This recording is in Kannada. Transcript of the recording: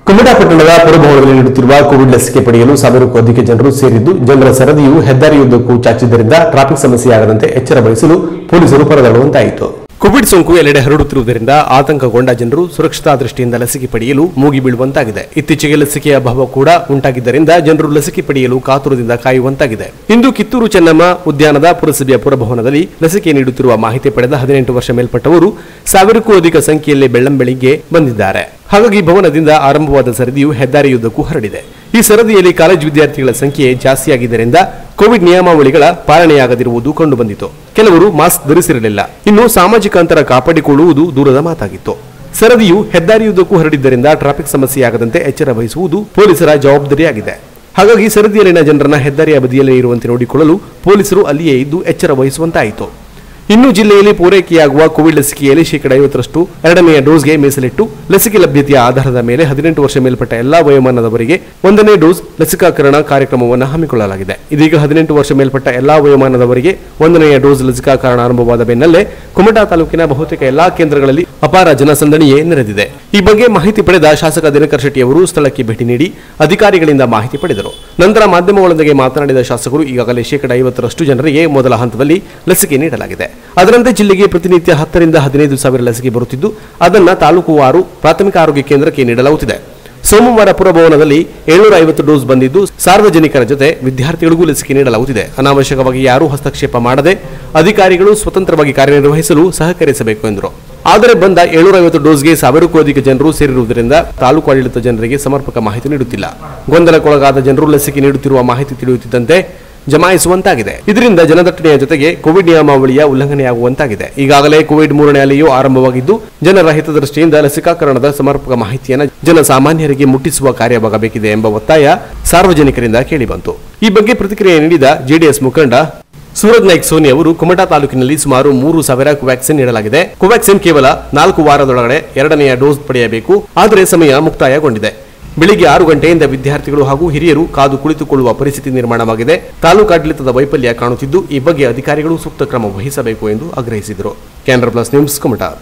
ಕುಮಟಾ ಪಟ್ಟಣದ ಪುರಭವನದಲ್ಲಿ ನೀಡುತ್ತಿರುವ ಕೋವಿಡ್ ಲಸಿಕೆ ಪಡೆಯಲು ಸಾವಿರಕ್ಕೂ ಅಧಿಕ ಜನರು ಸೇರಿದ್ದು ಜನರ ಸರದಿಯು ಹೆದ್ದಾರಿಯುದ್ದಕ್ಕೂ ಚಾಚಿದ್ದರಿಂದ ಟ್ರಾಫಿಕ್ ಸಮಸ್ಯೆಯಾಗದಂತೆ ಎಚ್ಚರ ವಹಿಸಲು ಪೊಲೀಸರು ಪರದಾಡುವಂತಾಯಿತು ಕೋವಿಡ್ ಸೋಂಕು ಎಲ್ಲೆಡೆ ಹರಡುತ್ತಿರುವುದರಿಂದ ಆತಂಕಗೊಂಡ ಜನರು ಸುರಕ್ಷತಾ ದೃಷ್ಟಿಯಿಂದ ಲಸಿಕೆ ಪಡೆಯಲು ಮೂಗಿ ಬೀಳುವಂತಾಗಿದೆ ಇತ್ತೀಚೆಗೆ ಲಸಿಕೆಯ ಅಭಾವ ಕೂಡ ಉಂಟಾಗಿದ್ದರಿಂದ ಜನರು ಲಸಿಕೆ ಪಡೆಯಲು ಕಾತುರದಿಂದ ಕಾಯುವಂತಾಗಿದೆ ಇಂದು ಕಿತ್ತೂರು ಚೆನ್ನಮ್ಮ ಉದ್ಯಾನದ ಪುರಸಭೆಯ ಪುರಭವನದಲ್ಲಿ ಲಸಿಕೆ ನೀಡುತ್ತಿರುವ ಮಾಹಿತಿ ಪಡೆದ ಹದಿನೆಂಟು ವರ್ಷ ಮೇಲ್ಪಟ್ಟವರು ಸಾವಿರಕ್ಕೂ ಅಧಿಕ ಸಂಖ್ಯೆಯಲ್ಲಿ ಬೆಳ್ಳಂಬೆಳಿಗ್ಗೆ ಬಂದಿದ್ದಾರೆ ಹಾಗಾಗಿ ಭವನದಿಂದ ಆರಂಭವಾದ ಸರದಿಯು ಹೆದ್ದಾರಿಯುದ್ದಕ್ಕೂ ಹರಡಿದೆ ಈ ಸರದಿಯಲ್ಲಿ ಕಾಲೇಜು ವಿದ್ಯಾರ್ಥಿಗಳ ಸಂಖ್ಯೆ ಜಾಸ್ತಿಯಾಗಿದ್ದರಿಂದ ಕೋವಿಡ್ ನಿಯಮಾವಳಿಗಳ ಪಾಲನೆಯಾಗದಿರುವುದು ಕಂಡುಬಂದಿತು ಕೆಲವರು ಮಾಸ್ಕ್ ಧರಿಸಿರಲಿಲ್ಲ ಇನ್ನು ಸಾಮಾಜಿಕ ಅಂತರ ಕಾಪಾಡಿಕೊಳ್ಳುವುದು ದೂರದ ಮಾತಾಗಿತ್ತು ಸರದಿಯು ಹೆದ್ದಾರಿಯುದ್ದಕ್ಕೂ ಹರಡಿದ್ದರಿಂದ ಟ್ರಾಫಿಕ್ ಸಮಸ್ಯೆಯಾಗದಂತೆ ಎಚ್ಚರ ವಹಿಸುವುದು ಪೊಲೀಸರ ಜವಾಬ್ದಾರಿಯಾಗಿದೆ ಹಾಗಾಗಿ ಸರದಿಯಲ್ಲಿನ ಜನರನ್ನ ಹೆದ್ದಾರಿಯ ಬದಿಯಲ್ಲೇ ಇರುವಂತೆ ನೋಡಿಕೊಳ್ಳಲು ಪೊಲೀಸರು ಅಲ್ಲಿಯೇ ಇದ್ದು ಎಚ್ಚರ ವಹಿಸುವಂತಾಯಿತು ಇನ್ನು ಜಿಲ್ಲೆಯಲ್ಲಿ ಪೂರೈಕೆಯಾಗುವ ಕೋವಿಡ್ ಲಸಿಕೆಯಲ್ಲಿ ಶೇಕಡ ಐವತ್ತರಷ್ಟು ಎರಡನೆಯ ಡೋಸ್ಗೆ ಮೀಸಲಿಟ್ಟು ಲಸಿಕೆ ಲಭ್ಯತೆಯ ಆಧಾರದ ಮೇಲೆ ಹದಿನೆಂಟು ವರ್ಷ ಮೇಲ್ಪಟ್ಟ ಎಲ್ಲಾ ವಯೋಮಾನದವರಿಗೆ ಒಂದನೇ ಡೋಸ್ ಲಸಿಕಾಕರಣ ಕಾರ್ಯಕ್ರಮವನ್ನು ಹಮ್ಮಿಕೊಳ್ಳಲಾಗಿದೆ ಇದೀಗ ಹದಿನೆಂಟು ವರ್ಷ ಮೇಲ್ಪಟ್ಟ ಎಲ್ಲಾ ವಯೋಮಾನದವರಿಗೆ ಒಂದನೆಯ ಡೋಸ್ ಲಸಿಕಾಕರಣ ಆರಂಭವಾದ ಬೆನ್ನಲ್ಲೇ ಕುಮಟಾ ತಾಲೂಕಿನ ಬಹುತೇಕ ಎಲ್ಲಾ ಕೇಂದ್ರಗಳಲ್ಲಿ ಅಪಾರ ಜನಸಂದಣಿಯೇ ನೆರೆದಿದೆ ಈ ಬಗ್ಗೆ ಮಾಹಿತಿ ಪಡೆದ ಶಾಸಕ ದಿನಕರ್ ಶೆಟ್ಟಿ ಅವರು ಸ್ಥಳಕ್ಕೆ ಭೇಟಿ ನೀಡಿ ಅಧಿಕಾರಿಗಳಿಂದ ಮಾಹಿತಿ ಪಡೆದರು ನಂತರ ಮಾಧ್ಯಮಗಳೊಂದಿಗೆ ಮಾತನಾಡಿದ ಶಾಸಕರು ಈಗಾಗಲೇ ಶೇಕಡ ಐವತ್ತರಷ್ಟು ಜನರಿಗೆ ಮೊದಲ ಹಂತದಲ್ಲಿ ಲಸಿಕೆ ನೀಡಲಾಗಿದೆ ಅದರಂತೆ ಜಿಲ್ಲೆಗೆ ಪ್ರತಿನಿತ್ಯ ಹತ್ತರಿಂದ ಹದಿನೈದು ಸಾವಿರ ಲಸಿಕೆ ಬರುತ್ತಿದ್ದು ಅದನ್ನ ತಾಲೂಕುವಾರು ಪ್ರಾಥಮಿಕ ಆರೋಗ್ಯ ಕೇಂದ್ರಕ್ಕೆ ನೀಡಲಾಗುತ್ತಿದೆ ಸೋಮವಾರ ಪುರಭವನದಲ್ಲಿ ಏಳ್ನೂರ ಐವತ್ತು ಡೋಸ್ ಬಂದಿದ್ದು ಸಾರ್ವಜನಿಕರ ಜೊತೆ ವಿದ್ಯಾರ್ಥಿಗಳಿಗೂ ಲಸಿಕೆ ನೀಡಲಾಗುತ್ತಿದೆ ಅನಾವಶ್ಯಕವಾಗಿ ಯಾರೂ ಹಸ್ತಕ್ಷೇಪ ಮಾಡದೆ ಅಧಿಕಾರಿಗಳು ಸ್ವತಂತ್ರವಾಗಿ ಕಾರ್ಯನಿರ್ವಹಿಸಲು ಸಹಕರಿಸಬೇಕು ಎಂದರು ಆದರೆ ಬಂದ ಏಳ್ನೂರ ಐವತ್ತು ಡೋಸ್ಗೆ ಸಾವಿರಕ್ಕೂ ಅಧಿಕ ಜನರು ಸೇರಿರುವುದರಿಂದ ತಾಲೂಕು ಆಡಳಿತ ಜನರಿಗೆ ಸಮರ್ಪಕ ಮಾಹಿತಿ ನೀಡುತ್ತಿಲ್ಲ ಗೊಂದಲಕ್ಕೊಳಗಾದ ಜನರು ಲಸಿಕೆ ನೀಡುತ್ತಿರುವ ಮಾಹಿತಿ ತಿಳಿಯುತ್ತಿದ್ದಂತೆ ಜಮಾಯಿಸುವಂತಾಗಿದೆ ಇದರಿಂದ ಜನದಟ್ಟಣೆಯ ಜೊತೆಗೆ ಕೋವಿಡ್ ನಿಯಮಾವಳಿಯ ಉಲ್ಲಂಘನೆಯಾಗುವಂತಾಗಿದೆ ಈಗಾಗಲೇ ಕೋವಿಡ್ ಮೂರನೇ ಅಲೆಯೂ ಆರಂಭವಾಗಿದ್ದು ಜನರ ಹಿತದೃಷ್ಟಿಯಿಂದ ಲಸಿಕಾಕರಣದ ಸಮರ್ಪಕ ಮಾಹಿತಿಯನ್ನು ಜನಸಾಮಾನ್ಯರಿಗೆ ಮುಟ್ಟಿಸುವ ಕಾರ್ಯವಾಗಬೇಕಿದೆ ಎಂಬ ಒತ್ತಾಯ ಸಾರ್ವಜನಿಕರಿಂದ ಕೇಳಿಬಂತು ಈ ಬಗ್ಗೆ ಪ್ರತಿಕ್ರಿಯೆ ನೀಡಿದ ಜೆಡಿಎಸ್ ಮುಖಂಡ ಸೂರಜ್ ನಾಯ್ಕ್ ಸೋನಿ ಅವರು ಕುಮಟಾ ತಾಲೂಕಿನಲ್ಲಿ ಸುಮಾರು ಮೂರು ಸಾವಿರ ಕೋವ್ಯಾಕ್ಸಿನ್ ನೀಡಲಾಗಿದೆ ಕೋವ್ಯಾಕ್ಸಿನ್ ಕೇವಲ ನಾಲ್ಕು ವಾರದೊಳಗಡೆ ಎರಡನೆಯ ಡೋಸ್ ಪಡೆಯಬೇಕು ಆದರೆ ಸಮಯ ಮುಕ್ತಾಯಗೊಂಡಿದೆ ಬೆಳಿಗ್ಗೆ ಆರು ಗಂಟೆಯಿಂದ ವಿದ್ಯಾರ್ಥಿಗಳು ಹಾಗೂ ಹಿರಿಯರು ಕಾದು ಕುಳಿತುಕೊಳ್ಳುವ ಪರಿಸ್ಥಿತಿ ನಿರ್ಮಾಣವಾಗಿದೆ ತಾಲೂಕಾಡಳಿತದ ವೈಫಲ್ಯ ಕಾಣುತ್ತಿದ್ದು ಈ ಬಗ್ಗೆ ಅಧಿಕಾರಿಗಳು ಸೂಕ್ತ ಕ್ರಮ ವಹಿಸಬೇಕು ಎಂದು ಆಗ್ರಹಿಸಿದರು ಕ್ಯಾನರಾ ಪ್ಲಸ್ ನ್ಯೂಸ್ ಕುಮಟಾ